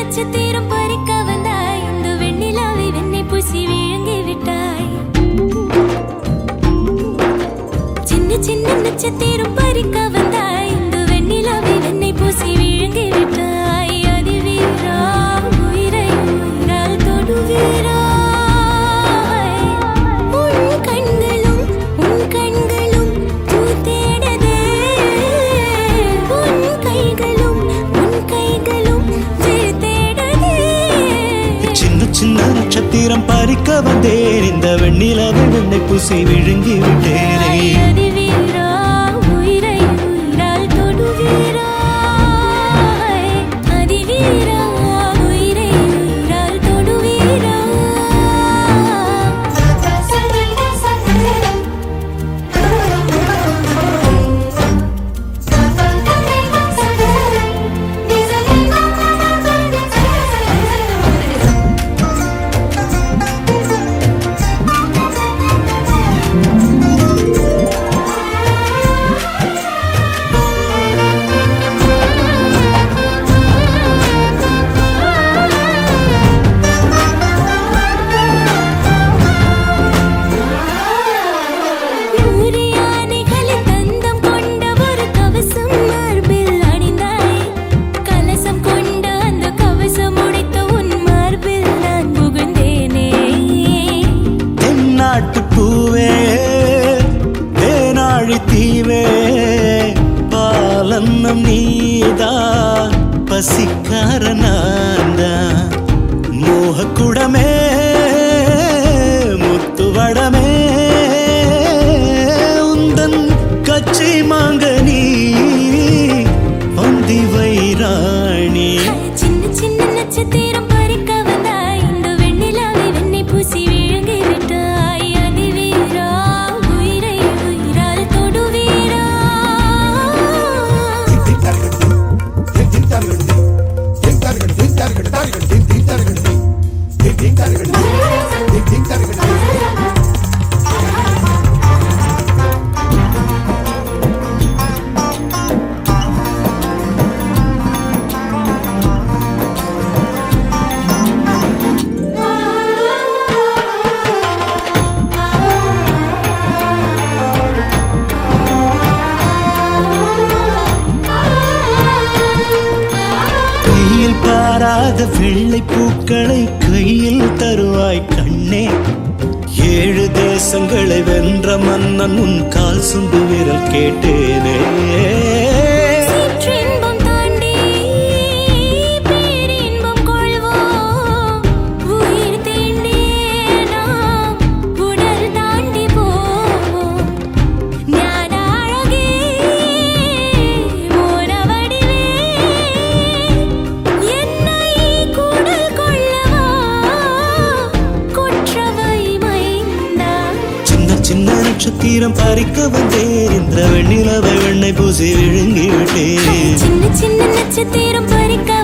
நட்சத்திரம் பறிக்க வந்தாய் இந்த வெண்ணிலாவை வெண்ணை பூசி விழுங்கி விட்டாய் சின்ன சின்ன நட்சத்திரம் பறிக்க வந்தாய் இந்த வெண்ணிலாவை வெண்ணை பூசி விழுங்கி விட்டாய் அதிவீரா உயிரை உயிரால் தொடுவீராய் உன் கண்களும் உன் கண்களும் பூ தேடதே உன் கைகளும் உன் கைகளும் வேர் தேடதே சின்ன சின்ன நட்சத்திரம் பறிக்க வந்தேன் இந்த வெண்ணிலவை வெண்ணை பூசி விழுங்கி விட்டேனே அதிவீரா உயிரை உயிரால் தொடுவீராய் அதிவீரா உயிரை உயிரால் தொடுவீராய் நூறு யானைகளின் தந்தம் கொண்ட ஒரு கவசம் மார்பில் அணிந்தாய் கலசம் கொண்ட அந்த கவசம் உடைத்த உன் மார்பில் நான் புகுந்தேனே தென்னாட்டு பூவே தேனாழி தீவே பாலன்னம் நீதான் பசிக்கார நான்தான் மோகக்குடமே முத்துவடமே உந்தன் கச்சி மாங்கனி வந்தி வைராணி சின்ன சின்ன நட்சத்திரம் பறிக்க வந்தாய் இந்த வெண்ணிலாவை வெண்ணை பூசி விழுங்கி விட்டாய் அதிவீரா உயிரை உயிரால் தொடுவீரா கையில் பாராத வெள்ளை பூக்களை கையில் தருவாய் கண்ணே ஏழு தேசங்களை வென்ற மன்னன் உன் கால் சுண்டு விரல் கேட்டேனே சிற்றின்பம் தாண்டி பேரின்பம் கொள்வோம் உயிர் தீண்டி நாம் உடல் தாண்டி போவோம் ஞான அழகே மோன வடிவே என்னை கூடல் கொள்ளவா குற்றவை மைந்தா சின்ன சின்ன நட்சத்திரம் பறிக்க வந்தேன் இந்த வெண்ணிலவை வெண்ணை பூசி விழுங்கி விட்டேன் சின்ன சின்ன நட்சத்திரம் பறிக்க